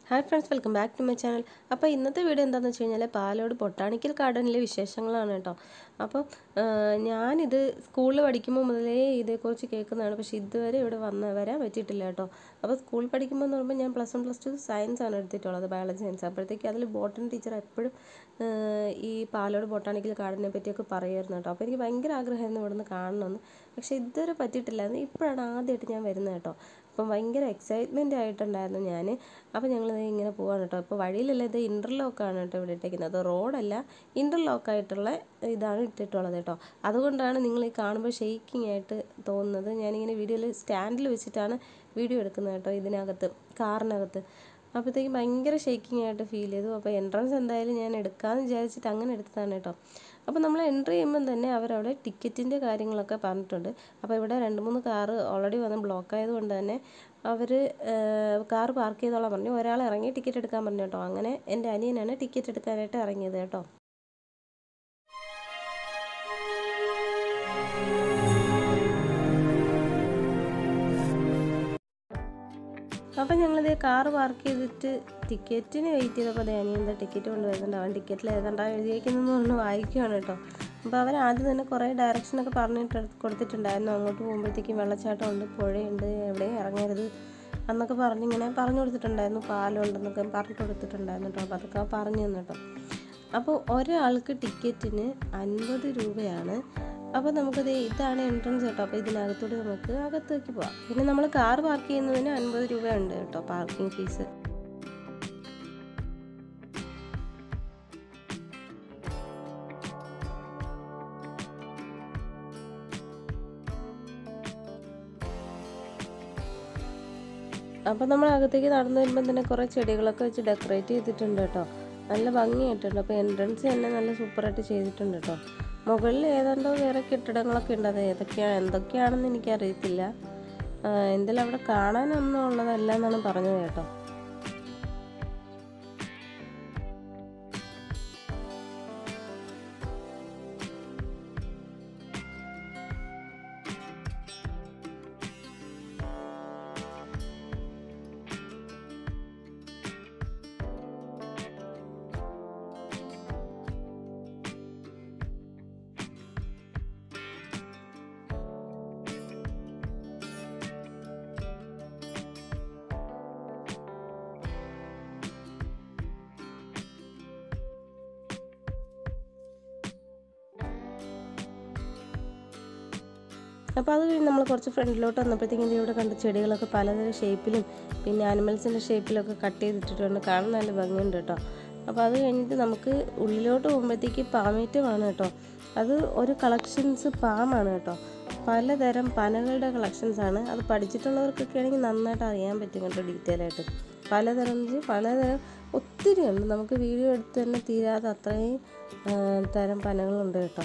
hi friends welcome back to my channel അപ്പോൾ ഇന്നത്തെ video എന്താണെന്ന് വെച്ച് കഴിഞ്ഞാൽ പാലോട് ബൊട്ടാണിക്കൽ ഗാർഡനിലെ വിശേഷങ്ങളാണ് കേട്ടോ അപ്പോൾ ഞാനിത് സ്കൂളിൽ പഠിക്കുമ്പോൾ മുതലേ ഇതേക്കുറിച്ച് കേൾക്കുന്നതാണ് പക്ഷേ ഇതുവരെ ഇവിടെ വന്ന് വരാൻ പറ്റിയിട്ടില്ല കേട്ടോ അപ്പോൾ സ്കൂളിൽ പഠിക്കുമ്പോൾ എന്ന് പറയുമ്പോൾ ഞാൻ plus one plus two science ആണ് എടുത്തിട്ടുള്ളത് ബയോളജി സയൻസ് അപ്പോഴത്തേക്ക് അതിൽ ബോട്ടണി ടീച്ചർ എപ്പോഴും ഈ പാലോട് ബൊട്ടാണിക്കൽ ഗാർഡനെ പറ്റിയൊക്കെ പറയുമായിരുന്നു കേട്ടോ അപ്പോൾ എനിക്ക് ഭയങ്കര ആഗ്രഹമായിരുന്നു ഇവിടെ നിന്ന് കാണണമെന്ന് പക്ഷേ ഇതുവരെ പറ്റിയിട്ടില്ലായിരുന്നു ഇപ്പോഴാണ് ആദ്യമായിട്ട് ഞാൻ വരുന്നത് കേട്ടോ അപ്പം ഭയങ്കര എക്സൈറ്റ്മെൻ്റ് ആയിട്ടുണ്ടായിരുന്നു ഞാൻ അപ്പോൾ ഞങ്ങൾ ഇങ്ങനെ പോവാണ് കേട്ടോ ഇപ്പോൾ വഴിയിലല്ല ഇത് ഇൻ്റർലോക്കാണ് കേട്ടോ ഇവിടെ ഇട്ടേക്കുന്നത് അത് റോഡല്ല ഇൻ്റർലോക്കായിട്ടുള്ള ഇതാണ് ഇട്ടിട്ടുള്ളത് കേട്ടോ അതുകൊണ്ടാണ് നിങ്ങൾ ഈ കാണുമ്പോൾ ഷെയ്ക്കിംഗ് ആയിട്ട് തോന്നുന്നത് ഞാനിങ്ങനെ വീഡിയോയിൽ സ്റ്റാൻഡിൽ വെച്ചിട്ടാണ് വീഡിയോ എടുക്കുന്നത് കേട്ടോ ഇതിനകത്ത് കാറിനകത്ത് അപ്പോഴത്തേക്കും ഭയങ്കര ഷേക്കിംഗ് ആയിട്ട് ഫീൽ ചെയ്തു അപ്പോൾ എൻട്രൻസ് എന്തായാലും ഞാൻ എടുക്കാമെന്ന് വിചാരിച്ചിട്ട് അങ്ങനെ എടുത്തതാണ് കേട്ടോ അപ്പോൾ നമ്മൾ എൻട്രി ചെയ്യുമ്പം തന്നെ അവരവിടെ ടിക്കറ്റിൻ്റെ കാര്യങ്ങളൊക്കെ പറഞ്ഞിട്ടുണ്ട് അപ്പോൾ ഇവിടെ രണ്ട് മൂന്ന് കാറ് ഓൾറെഡി വന്ന് ബ്ലോക്ക് ആയതുകൊണ്ട് തന്നെ അവർ കാർ പാർക്ക് ചെയ്തോളാൻ പറഞ്ഞു ഒരാൾ ഇറങ്ങി ടിക്കറ്റ് എടുക്കാൻ പറഞ്ഞു കേട്ടോ അങ്ങനെ എൻ്റെ അനിയനാണ് ടിക്കറ്റ് എടുക്കാനായിട്ട് ഇറങ്ങിയത് കേട്ടോ അപ്പം ഞങ്ങളിത് കാർ പാർക്ക് ചെയ്തിട്ട് ടിക്കറ്റിന് വെയിറ്റ് ചെയ്തപ്പോൾ അതേ അനിയൻ എന്താ ടിക്കറ്റ് കൊണ്ടുവരുന്നുണ്ട് അവൻ ടിക്കറ്റിൽ ഏതാണ്ടാ എഴുതിയേക്കുന്നതെന്ന് പറഞ്ഞ് വായിക്കുകയാണ് കേട്ടോ അപ്പോൾ അവർ ആദ്യം തന്നെ കുറേ ഡയറക്ഷനൊക്കെ പറഞ്ഞിട്ട് കൊടുത്തിട്ടുണ്ടായിരുന്നു അങ്ങോട്ട് പോകുമ്പോഴത്തേക്കും വെള്ളച്ചാട്ടം ഉണ്ട് പുഴയുണ്ട് എവിടെയും ഇറങ്ങരുത് എന്നൊക്കെ പറഞ്ഞിങ്ങനെ പറഞ്ഞു കൊടുത്തിട്ടുണ്ടായിരുന്നു പാലമുണ്ടെന്നൊക്കെ പറഞ്ഞു കൊടുത്തിട്ടുണ്ടായിരുന്നു കേട്ടോ അപ്പോൾ അതൊക്കെ പറഞ്ഞു തന്നു കേട്ടോ അപ്പോൾ ഒരാൾക്ക് ടിക്കറ്റിന് അൻപത് രൂപയാണ് അപ്പോൾ നമുക്കത് ഇതാണ് എൻട്രൻസ് കേട്ടോ അപ്പോൾ ഇതിനകത്തൂടെ നമുക്ക് അകത്തേക്ക് പോവാം പിന്നെ നമ്മൾ കാർ പാർക്ക് ചെയ്യുന്നതിന് അൻപത് രൂപ ഉണ്ട് കേട്ടോ പാർക്കിംഗ് ഫീസ് അപ്പോൾ നമ്മൾ അകത്തേക്ക് നടന്നു വരുമ്പോൾ തന്നെ കുറേ ചെടികളൊക്കെ വെച്ച് ഡെക്കറേറ്റ് ചെയ്തിട്ടുണ്ട് കേട്ടോ നല്ല ഭംഗിയായിട്ടുണ്ട് അപ്പോൾ എൻട്രൻസ് തന്നെ നല്ല സൂപ്പറായിട്ട് ചെയ്തിട്ടുണ്ട് കേട്ടോ മുകളിൽ ഏതാണ്ടോ വേറെ കെട്ടിടങ്ങളൊക്കെ ഉണ്ട് അത് ഏതൊക്കെയാണ് എന്തൊക്കെയാണെന്ന് എനിക്കറിയത്തില്ല എന്തായാലും അവിടെ കാണാനൊന്നും ഉള്ളതല്ല എന്നാണ് പറഞ്ഞത് കേട്ടോ അപ്പോൾ അത് കഴിഞ്ഞ് നമ്മൾ കുറച്ച് ഫ്രണ്ടിലോട്ട് വന്നപ്പോഴത്തേക്കും ഇവിടെ കണ്ട ചെടികളൊക്കെ പലതരം ഷേപ്പിലും പിന്നെ ആനിമൽസിൻ്റെ ഷേപ്പിലൊക്കെ കട്ട് ചെയ്തിട്ടിട്ടുണ്ട് കാണാൻ നല്ല ഭംഗിയുണ്ട് കേട്ടോ അപ്പോൾ അത് കഴിഞ്ഞിട്ട് നമുക്ക് ഉള്ളിലോട്ട് പോകുമ്പോഴത്തേക്ക് പാമേറ്റമാണ് കേട്ടോ അത് ഒരു കളക്ഷൻസ് പാമാണ് കേട്ടോ പലതരം പനകളുടെ കളക്ഷൻസ് ആണ് അത് പഠിച്ചിട്ടുള്ളവർക്കൊക്കെ ആണെങ്കിൽ നന്നായിട്ട് അറിയാൻ പറ്റും കേട്ടോ ഡീറ്റെയിൽ ആയിട്ട് പലതരം എന്ന് വെച്ചാൽ പലതരം ഒത്തിരി ഉണ്ട് നമുക്ക് വീഡിയോ എടുത്ത് തന്നെ തീരാതെ അത്രയും തരം പനകളുണ്ട് കേട്ടോ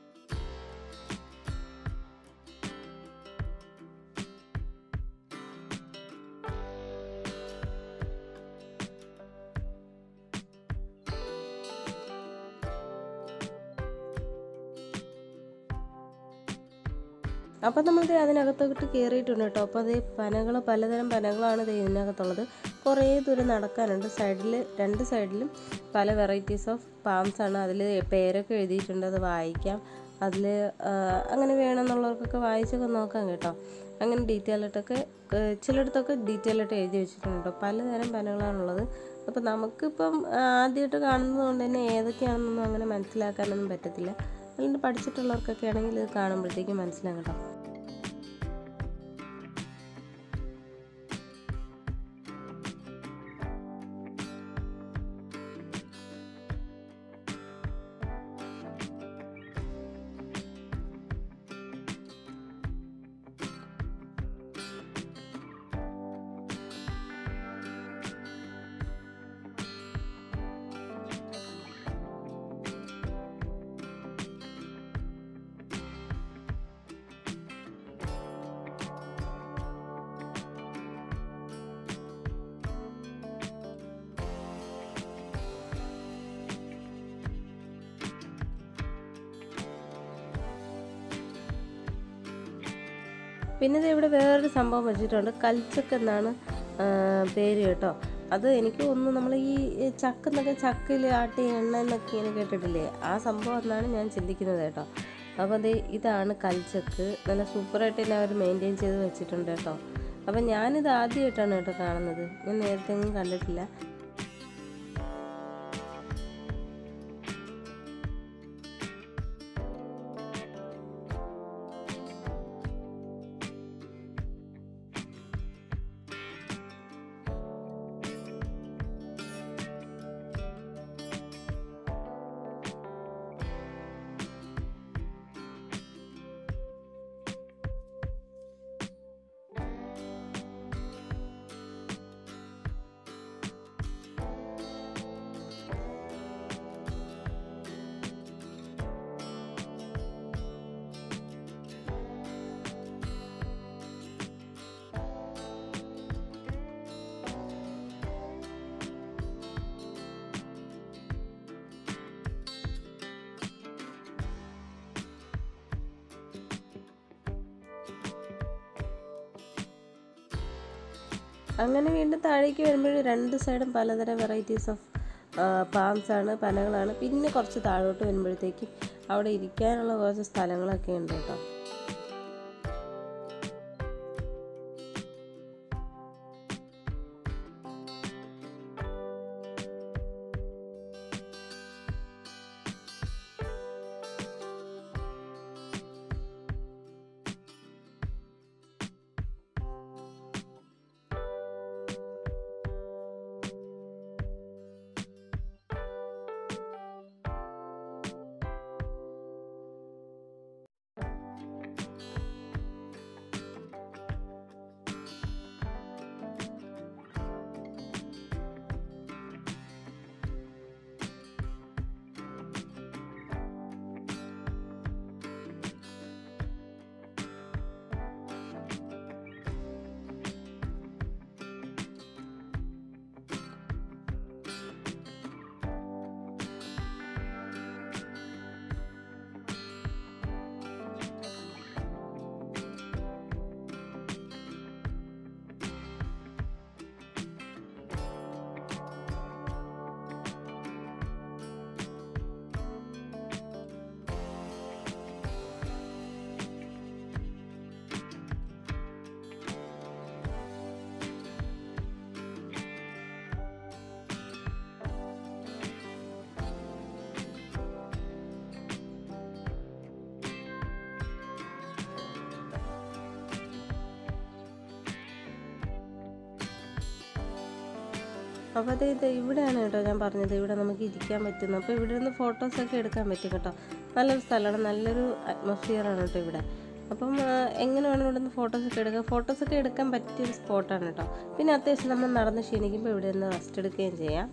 അപ്പം നമ്മൾ അതിനകത്തോട്ട് കയറിയിട്ടുണ്ട് കേട്ടോ അപ്പോൾ അത് പനകൾ പലതരം പനകളാണ് ഇതിനകത്തുള്ളത് കുറേ ദൂരം നടക്കാനുണ്ട് സൈഡിൽ രണ്ട് സൈഡിലും പല വെറൈറ്റീസ് ഓഫ് പാംസ് ആണ് അതിൽ പേരൊക്കെ എഴുതിയിട്ടുണ്ട് അത് വായിക്കാം അതിൽ അങ്ങനെ വേണമെന്നുള്ളവർക്കൊക്കെ വായിച്ചൊക്കെ നോക്കാം കേട്ടോ അങ്ങനെ ഡീറ്റെയിൽ ആയിട്ടൊക്കെ ചിലയിടത്തൊക്കെ ഡീറ്റെയിൽ ആയിട്ട് എഴുതി വെച്ചിട്ടുണ്ട് കേട്ടോ പലതരം പനകളാണുള്ളത് അപ്പോൾ നമുക്കിപ്പം ആദ്യമായിട്ട് കാണുന്നത് കൊണ്ട് തന്നെ ഏതൊക്കെയാണെന്നൊന്നും അങ്ങനെ മനസ്സിലാക്കാനൊന്നും പറ്റത്തില്ല അതുകൊണ്ട് പഠിച്ചിട്ടുള്ളവർക്കൊക്കെ ആണെങ്കിൽ ഇത് കാണുമ്പോഴത്തേക്കും മനസ്സിലാകും കേട്ടോ പിന്നെ ഇത് ഇവിടെ വേറൊരു സംഭവം വെച്ചിട്ടുണ്ട് കൽച്ചക്ക് എന്നാണ് ആ, പേര് കേട്ടോ അത് എനിക്ക് തോന്നുന്നു നമ്മൾ ഈ ചക്ക എന്നൊക്കെ ചക്കയിൽ ആട്ടി എണ്ണ എന്നൊക്കെ ഇങ്ങനെ കേട്ടിട്ടില്ലേ ആ സംഭവം എന്നാണ് ഞാൻ ചിന്തിക്കുന്നത് കേട്ടോ അപ്പോൾ അത് ഇതാണ് കൽച്ചക്ക് നല്ല സൂപ്പറായിട്ട് തന്നെ അവർ മെയിൻറ്റെയിൻ ചെയ്ത് വെച്ചിട്ടുണ്ട് കേട്ടോ അപ്പം ഞാനിത് ആദ്യമായിട്ടാണ് കേട്ടോ കാണുന്നത് ഞാൻ നേരത്തെ ഒന്നും കണ്ടിട്ടില്ല അങ്ങനെ വീണ്ടും താഴേക്ക് വരുമ്പോൾ രണ്ട് സൈഡും പലതരം വെറൈറ്റീസ് ഓഫ് പാംസ് ആണ് പനകളാണ് പിന്നെ കുറച്ച് താഴോട്ട് വരുമ്പോഴത്തേക്കും അവിടെ ഇരിക്കാനുള്ള കുറച്ച് സ്ഥലങ്ങളൊക്കെ ഉണ്ട് കേട്ടോ അപ്പോൾ അത് ഇത് ഇവിടെയാണ് കേട്ടോ ഞാൻ പറഞ്ഞത് ഇവിടെ നമുക്ക് ഇരിക്കാൻ പറ്റുന്നു അപ്പോൾ ഇവിടെ നിന്ന് ഫോട്ടോസൊക്കെ എടുക്കാൻ പറ്റും കേട്ടോ നല്ലൊരു സ്ഥലമാണ് നല്ലൊരു atmosphere ആണ് കേട്ടോ ഇവിടെ അപ്പം ആ, എങ്ങനെ വേണം ഇവിടെ നിന്ന് ഫോട്ടോസൊക്കെ എടുക്കാം ഫോട്ടോസൊക്കെ എടുക്കാൻ പറ്റിയൊരു സ്പോട്ടാണ് കേട്ടോ പിന്നെ അത്യാവശ്യം നമ്മൾ നടന്ന് ക്ഷീണിക്കുമ്പോൾ ഇവിടെ നിന്ന് റെസ്റ്റ് എടുക്കുകയും ചെയ്യാം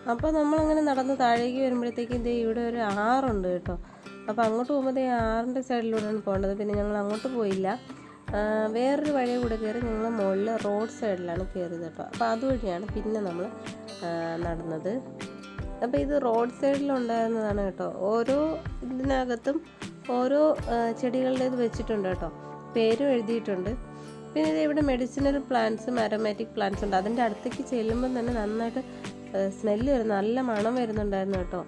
അപ്പോൾ നമ്മളങ്ങനെ നടന്ന് താഴേക്ക് വരുമ്പോഴത്തേക്കും ദേ ഇവിടെ ഒരു ആറുണ്ട് കേട്ടോ അപ്പോൾ അങ്ങോട്ട് പോകുമ്പോൾ ദേ ആറിൻ്റെ സൈഡിലൂടെയാണ് പോകേണ്ടത് പിന്നെ ഞങ്ങൾ അങ്ങോട്ട് പോയില്ല ആ, വേറൊരു വഴി കൂടെ കയറി ഞങ്ങൾ മുകളിൽ റോഡ് സൈഡിലാണ് കയറിയത് കേട്ടോ അപ്പോൾ അതുവഴിയാണ് പിന്നെ നമ്മൾ നടന്നത് അപ്പോൾ ഇത് റോഡ് സൈഡിലുണ്ടായിരുന്നതാണ് കേട്ടോ ഓരോ ഇതിനകത്തും ഓരോ ആ, ചെടികളുടേത് വെച്ചിട്ടുണ്ട് കേട്ടോ പേരും എഴുതിയിട്ടുണ്ട് പിന്നെ ഇത് ഇവിടെ മെഡിസിനൽ പ്ലാന്റ്സും അരോമാറ്റിക് പ്ലാന്റ്സ് ഉണ്ട് അതിൻ്റെ അടുത്തേക്ക് ചെല്ലുമ്പോൾ തന്നെ നന്നായിട്ട് സ്മെല്ല് വരുന്നു നല്ല മണം വരുന്നുണ്ടായിരുന്നു കേട്ടോ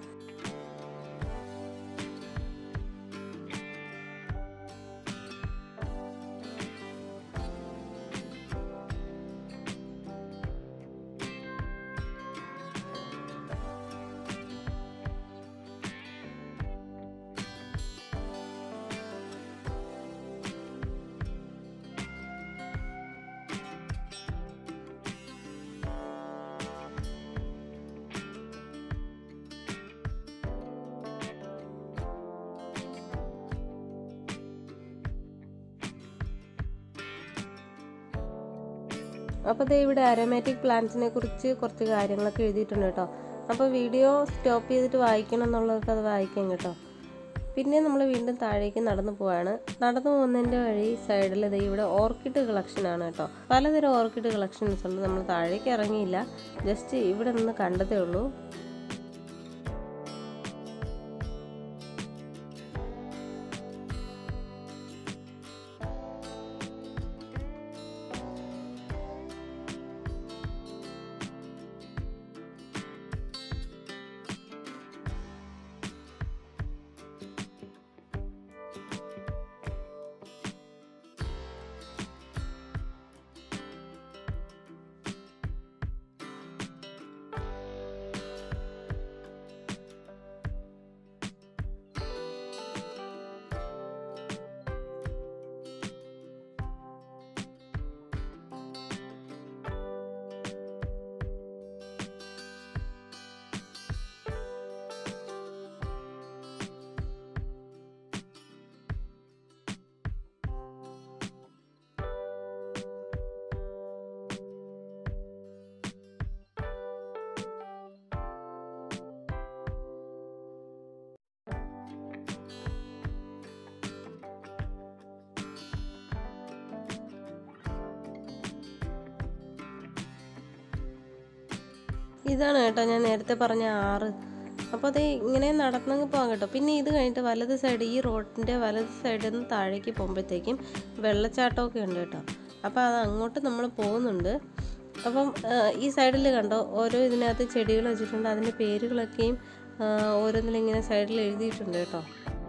അപ്പോൾ ദേ ഇവിടെ അരോമാറ്റിക് പ്ലാന്റ്സിനെ കുറിച്ച് കുറച്ച് കാര്യങ്ങളൊക്കെ എഴുതിയിട്ടുണ്ട് കേട്ടോ അപ്പോൾ വീഡിയോ സ്റ്റോപ്പ് ചെയ്തിട്ട് വായിക്കണം എന്നുള്ളവർക്ക് അത് വായിക്കാം കേട്ടോ പിന്നെ നമ്മൾ വീണ്ടും താഴേക്ക് നടന്നു പോവാണ് നടന്നു പോകുന്നതിൻ്റെ വഴി സൈഡിൽ ദേ ഇവിടെ ഓർക്കിഡ് കളക്ഷനാണ് കേട്ടോ പലതരം ഓർക്കിഡ് കളക്ഷൻസ് ഉണ്ട് നമ്മൾ താഴേക്ക് ഇറങ്ങിയില്ല ജസ്റ്റ് ഇവിടെ നിന്ന് കണ്ടതേ ഉള്ളൂ ഇതാണ് കേട്ടോ ഞാൻ നേരത്തെ പറഞ്ഞ ആറ് അപ്പോൾ അത് ഇങ്ങനെ നടന്നെങ്കിൽ പോകാം കേട്ടോ പിന്നെ ഇത് കഴിഞ്ഞിട്ട് വലത് സൈഡ് ഈ റോഡിൻ്റെ വലത് സൈഡിൽ നിന്ന് താഴേക്ക് പോകുമ്പോഴത്തേക്കും വെള്ളച്ചാട്ടമൊക്കെ ഉണ്ട് കേട്ടോ അപ്പോൾ അത് അങ്ങോട്ട് നമ്മൾ പോകുന്നുണ്ട് അപ്പം ആ, ഈ സൈഡിൽ കണ്ടോ ഓരോ ഇതിനകത്ത് ചെടികൾ വെച്ചിട്ടുണ്ട് അതിൻ്റെ പേരുകളൊക്കെയും ആ, ഓരോന്നിലും ഇങ്ങനെ സൈഡിൽ എഴുതിയിട്ടുണ്ട് കേട്ടോ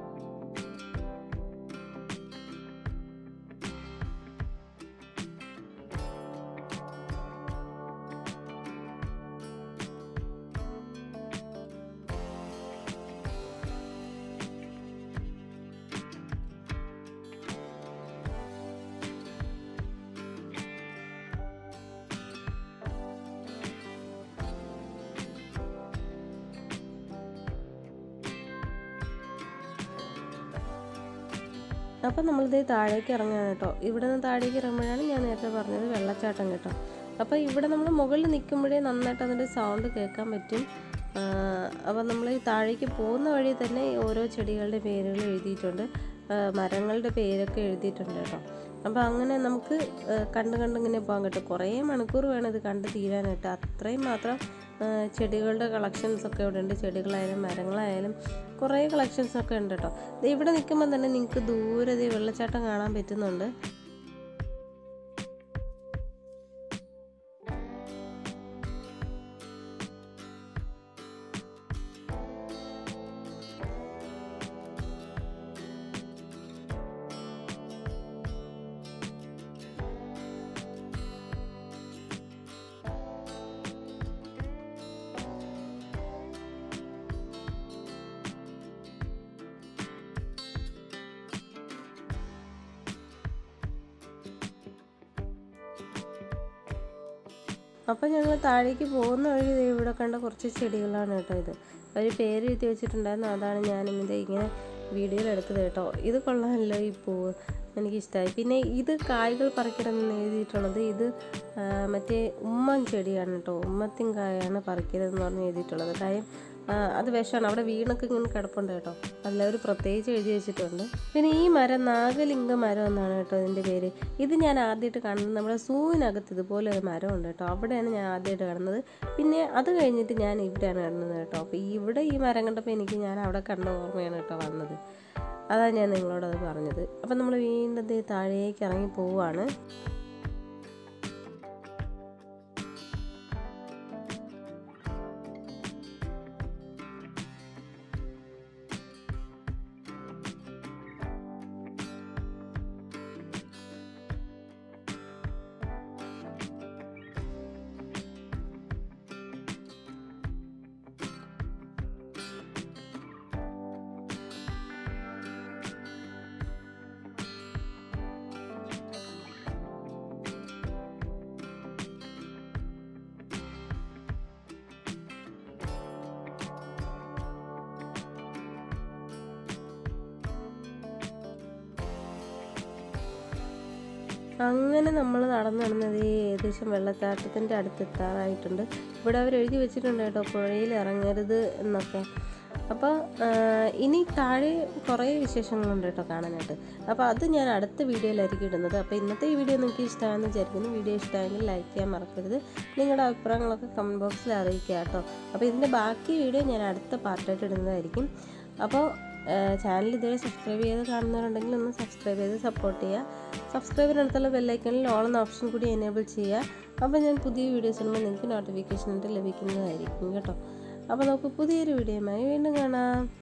അപ്പം നമ്മളിത് താഴേക്ക് ഇറങ്ങുകയാണ് കേട്ടോ ഇവിടെ നിന്ന് താഴേക്ക് ഇറങ്ങുമ്പോഴാണ് ഞാൻ നേരത്തെ പറഞ്ഞത് വെള്ളച്ചാട്ടം കേട്ടോ അപ്പോൾ ഇവിടെ നമ്മൾ മുകളിൽ നിൽക്കുമ്പോഴേ നന്നായിട്ട് അതിൻ്റെ സൗണ്ട് കേൾക്കാൻ പറ്റും അപ്പോൾ നമ്മൾ ഈ താഴേക്ക് പോകുന്ന വഴി തന്നെ ഓരോ ചെടികളുടെ പേരുകൾ എഴുതിയിട്ടുണ്ട് ആ, മരങ്ങളുടെ പേരൊക്കെ എഴുതിയിട്ടുണ്ട് കേട്ടോ അപ്പോൾ അങ്ങനെ നമുക്ക് ആ, കണ്ട് കണ്ട് ഇങ്ങനെ പോകാൻ കിട്ടും കുറേ മണിക്കൂർ വേണം ഇത് കണ്ട് തീരാനായിട്ട് അത്രയും മാത്രം ആ, ചെടികളുടെ കളക്ഷൻസ് ഒക്കെ ഇവിടെ ഉണ്ട് ചെടികളായാലും മരങ്ങളായാലും കുറേ കളക്ഷൻസ് ഒക്കെ ഉണ്ട് കേട്ടോ ദേ ഇവിടെ നിൽക്കുമ്പോൾ തന്നെ നിങ്ങൾക്ക് ദൂരെ ദേ വെള്ളച്ചാട്ടം കാണാൻ പറ്റുന്നുണ്ട് അപ്പോൾ ഞങ്ങൾ താഴേക്ക് പോകുന്ന വഴി ദേ ഇവിടെ കണ്ട കുറച്ച് ചെടികളാണ് കേട്ടോ ഇത് ഒരു പേര് എഴുതി വെച്ചിട്ടുണ്ടായിരുന്നു അതാണ് ഞാനിത് ഇങ്ങനെ വീഡിയോയിൽ എടുത്തത് കേട്ടോ ഇത് കൊള്ളാമല്ലോ ഈ പൂവ് എനിക്കിഷ്ടമായി പിന്നെ ഇത് കായ്കൾ പറിക്കണമെന്ന് എഴുതിയിട്ടുള്ളത് ഇത് ആ, മറ്റേ ഉമ്മൻ ചെടിയാണ് കേട്ടോ ഉമ്മത്തിൻ കായാണ് പറിക്കരുതെന്ന് പറഞ്ഞ് എഴുതിയിട്ടുള്ളത് കാര്യം ആ, അത് വിഷമാണ് അവിടെ വീണൊക്കെ ഇങ്ങനെ കിടപ്പുണ്ട് കേട്ടോ അതിലവർ പ്രത്യേകിച്ച് എഴുതി വെച്ചിട്ടുണ്ട് പിന്നെ ഈ മരം നാഗലിംഗ മരം എന്നാണ് കേട്ടോ ഇതിൻ്റെ പേര് ഇത് ഞാൻ ആദ്യമായിട്ട് കാണുന്നത് നമ്മുടെ സൂവിനകത്ത് ഇതുപോലെ ഒരു മരമുണ്ട് കേട്ടോ അവിടെയാണ് ഞാൻ ആദ്യമായിട്ട് കാണുന്നത് പിന്നെ അത് കഴിഞ്ഞിട്ട് ഞാൻ ഇവിടെയാണ് കാണുന്നത് കേട്ടോ അപ്പോൾ ഇവിടെ ഈ മരം കണ്ടപ്പോൾ എനിക്ക് ഞാൻ അവിടെ കണ്ട ഓർമ്മയാണ് കേട്ടോ വന്നത് അതാണ് ഞാൻ നിങ്ങളോടത് പറഞ്ഞത് അപ്പം നമ്മൾ വീണ്ടും ദേ താഴേക്ക് ഇറങ്ങി പോവുകയാണ് അങ്ങനെ നമ്മൾ നടന്ന് നടന്നത് ഈ ഏകദേശം വെള്ളച്ചാട്ടത്തിൻ്റെ അടുത്ത് എത്താറായിട്ടുണ്ട് ഇവിടെ അവർ എഴുതി വെച്ചിട്ടുണ്ട് കേട്ടോ പുഴയിൽ ഇറങ്ങരുത് എന്നൊക്കെ അപ്പോൾ ഇനി താഴെ കുറേ വിശേഷങ്ങളുണ്ട് കേട്ടോ കാണാനായിട്ട് അപ്പോൾ അത് ഞാൻ അടുത്ത വീഡിയോയിലായിരിക്കും ഇടുന്നത് അപ്പോൾ ഇന്നത്തെ ഈ വീഡിയോ നിങ്ങൾക്ക് ഇഷ്ടമാണെന്ന് വിചാരിക്കുന്നു വീഡിയോ ഇഷ്ടമായെങ്കിൽ ലൈക്ക് ചെയ്യാൻ മറക്കരുത് നിങ്ങളുടെ അഭിപ്രായങ്ങളൊക്കെ കമൻറ്റ് ബോക്സിൽ അറിയിക്കുക കേട്ടോ അപ്പോൾ ഇതിൻ്റെ ബാക്കി വീഡിയോ ഞാൻ അടുത്ത പാർട്ടായിട്ട് ഇടുന്നതായിരിക്കും അപ്പോൾ ചാനൽ ഇതുവരെ സബ്സ്ക്രൈബ് ചെയ്ത് കാണുന്നവരുണ്ടെങ്കിൽ ഒന്ന് സബ്സ്ക്രൈബ് ചെയ്ത് സപ്പോർട്ട് ചെയ്യുക സബ്സ്ക്രൈബിനടുത്തുള്ള ബെല്ലൈക്കണിൽ ഓൾ എന്ന ഓപ്ഷൻ കൂടി എനേബിൾ ചെയ്യുക അപ്പോൾ ഞാൻ പുതിയ വീഡിയോസ് ഇടുമ്പോൾ നിങ്ങൾക്ക് നോട്ടിഫിക്കേഷൻ ലഭിക്കുന്നതായിരിക്കും കേട്ടോ അപ്പോൾ നമുക്ക് പുതിയൊരു വീഡിയോയുമായി വീണ്ടും കാണാം